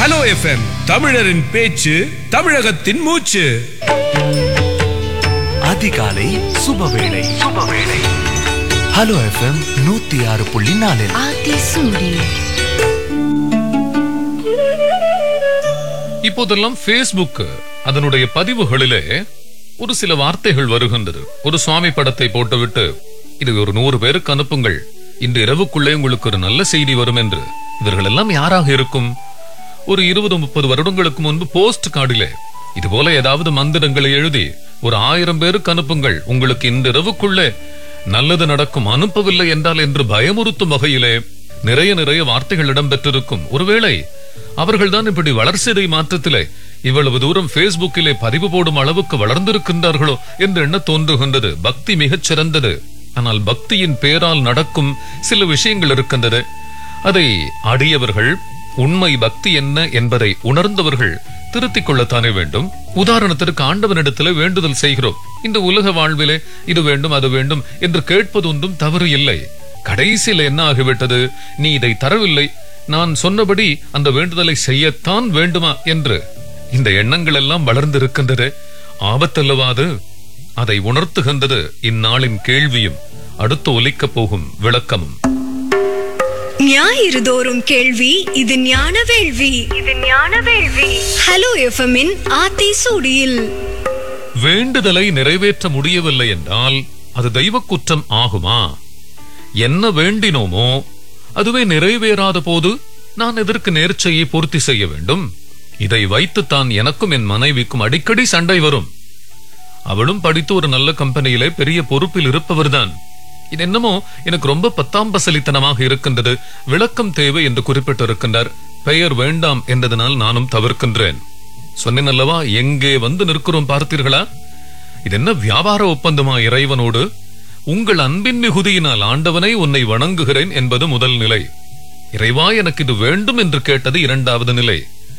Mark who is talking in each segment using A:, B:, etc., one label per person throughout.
A: hello FM தமிழரின் பேச்சு தமிழகத்தின் மூச்சு
B: அதிகாலை சுபவேளை சுபவேளை ஹலோ எஃப்எம் நூத்தி ஆறு புள்ளி நாலில்
C: ஆத்தி சூடி
D: இப்போதெல்லாம் Facebook அதனுடைய பதிவுகளிலே ஒரு சில வார்த்தைகள் வருகின்றது ஒரு சுவாமி படத்தை போட்டுவிட்டு இது ஒரு நூறு பேருக்கு அனுப்புங்கள் இன்று இரவுக்குள்ளே உங்களுக்கு ஒரு நல்ல செய்தி வரும் என்று இவர்கள் எல்லாம் யாராக இருக்கும் ஒரு இருபது முப்பது வருடங்களுக்கு முன்பு போஸ்ட் கார்டிலே இது போல ஏதாவது மந்திரங்களை எழுதி ஒரு ஆயிரம் பேருக்கு அனுப்புங்கள் உங்களுக்கு இந்த இரவுக்குள்ளே நல்லது நடக்கும் அனுப்பவில்லை என்றால் என்று பயமுறுத்தும் வகையிலே நிறைய நிறைய வார்த்தைகள் இடம்பெற்றிருக்கும் ஒருவேளை அவர்கள்தான் இப்படி வளர்சிதை மாற்றத்திலே இவ்வளவு தூரம் Facebookயிலே பதிவு போடும் அளவுக்கு வளர்ந்திருக்கின்றார்களோ என்று எண்ண தோன்றுகின்றது பக்தி மிகச் சிறந்தது ஆனால் பக்தியின் பேரால் நடக்கும் சில விஷயங்கள் இருக்கின்றது அதை அடியவர்கள் உண்மை பக்தி என்ன என்பதை உணர்ந்தவர்கள் திருத்திக் கொள்ளத்தானே வேண்டும் உதாரணத்திற்கு ஆண்டவனிடத்திலே வேண்டுதல் செய்கிறோம் இந்த உலக வாழ்விலே இது வேண்டும் அது வேண்டும் என்று கேட்பது ஒன்றும் தவறு இல்லை கடைசியில் என்ன ஆகிவிட்டது நீ இதை தரவில்லை நான் சொன்னபடி அந்த வேண்டுதலை செய்யத்தான் வேண்டுமா என்று இந்த எண்ணங்கள் எல்லாம் வளர்ந்திருக்கின்றது ஆபத்தல்லவா அது அதை உணர்த்துகின்றது இந்நாளின் கேள்வியும் அடுத்து ஒலிக்கப் போகும் விளக்கமும்
E: ஞாயிறு தோறும் கேள்வி இது ஞான வேள்வி இது ஞான வேள்வி ஹலோ எஃப்எம்மின் ஆத்தி சூடியில்
D: வேண்டுதலை நிறைவேற்ற முடியவில்லை என்றால் அது தெய்வ குற்றம் ஆகுமா என்ன வேண்டினோமோ அதுவே நிறைவேறாத போது நான் எதற்கு நேர்ச்சையை பூர்த்தி செய்ய வேண்டும் இதை வைத்துத்தான் எனக்கும் என் மனைவிக்கும் அடிக்கடி சண்டை வரும் அவளும் படித்து ஒரு நல்ல கம்பெனியிலே பெரிய பொறுப்பில் இருப்பவர்தான் இது என்னமோ எனக்கு ரொம்ப பத்தாம் பசலித்தனமாக இருக்கின்றது விளக்கம் தேவை என்று குறிப்பிட்டிருக்கின்றார் பெயர் வேண்டாம் என்றதனால் நானும் தவிர்க்கின்றேன் சொன்னேன் அல்லவா எங்கே வந்து நிற்கிறோம் பார்த்தீர்களா இது என்ன வியாபார ஒப்பந்தமா இறைவனோடு உங்கள் அன்பின் மிகுதியினால் ஆண்டவனை உன்னை வணங்குகிறேன் என்பது முதல் நிலை இறைவா எனக்கு இது வேண்டும் என்று கேட்டது இரண்டாவது நிலை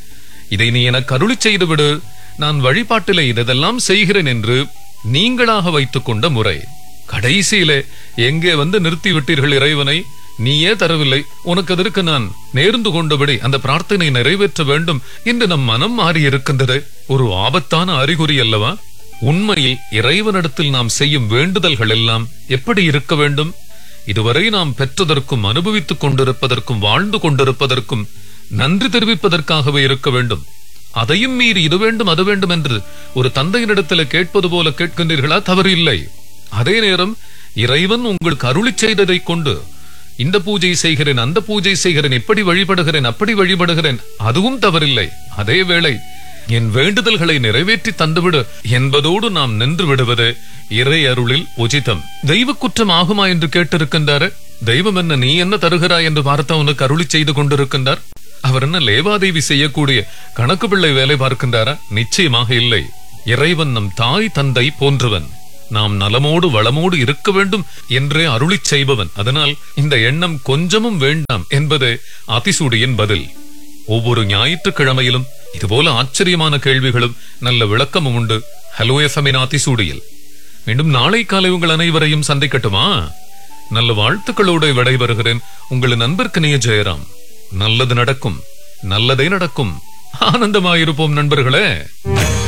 D: இதை நீ எனக்கு அருளி செய்துவிடு நான் வழிபாட்டிலே இதெல்லாம் செய்கிறேன் என்று நீங்களாக வைத்துக் கொண்ட முறை கடைசியிலே எங்கே வந்து நிறுத்தி விட்டீர்கள் இறைவனை நீயே தரவில்லை உனக்கு அதற்கு நான் நேர்ந்து கொண்டபடி அந்த பிரார்த்தனை நிறைவேற்ற வேண்டும் என்று நம் மனம் மாறி இருக்கின்றது ஒரு ஆபத்தான அறிகுறி அல்லவா உண்மையில் இறைவனிடத்தில் நாம் செய்யும் வேண்டுதல்கள் எல்லாம் எப்படி இருக்க வேண்டும் இதுவரை நாம் பெற்றதற்கும் அனுபவித்துக் கொண்டிருப்பதற்கும் வாழ்ந்து கொண்டிருப்பதற்கும் நன்றி தெரிவிப்பதற்காகவே இருக்க வேண்டும் அதையும் மீறி இது வேண்டும் அது வேண்டும் என்று ஒரு தந்தையினிடத்தில் கேட்பது போல கேட்கின்றீர்களா தவறு இல்லை அதே நேரம் இறைவன் உங்களுக்கு அருளி செய்ததை கொண்டு இந்த பூஜை செய்கிறேன் அந்த பூஜை செய்கிறேன் இப்படி வழிபடுகிறேன் அப்படி வழிபடுகிறேன் அதுவும் தவறில்லை அதே வேளை என் வேண்டுதல்களை நிறைவேற்றி தந்துவிடு என்பதோடு நாம் நின்று விடுவது இறை அருளில் உச்சிதம் தெய்வ குற்றம் ஆகுமா என்று கேட்டிருக்கின்றாரு தெய்வம் என்ன நீ என்ன தருகிறாய் என்று பார்த்து அவனுக்கு அருளி செய்து கொண்டிருக்கின்றார் அவர் என்ன லேவாதேவி செய்யக்கூடிய கணக்கு பிள்ளை வேலை பார்க்கின்றாரா நிச்சயமாக இல்லை இறைவன் நம் தாய் தந்தை போன்றவன் நாம் நலமோடு வளமோடு இருக்க வேண்டும் என்றே அருளிச் செய்பவன் அதனால் இந்த எண்ணம் கொஞ்சமும் வேண்டாம் என்பது அதிசூடியின் பதில் ஒவ்வொரு ஞாயிற்றுக்கிழமையிலும் இதுபோல ஆச்சரியமான கேள்விகளும் நல்ல விளக்கமும் உண்டு ஹலோ எஃப்எமின் அதிசூடியில் மீண்டும் நாளை காலை உங்கள் அனைவரையும் சந்திக்கட்டுமா நல்ல வாழ்த்துக்களோடு விடைபெறுகிறேன் உங்கள் நண்பருக்கு நீ ஜெயராம் நல்லது நடக்கும் நல்லதே நடக்கும் ஆனந்தமாயிருப்போம் நண்பர்களே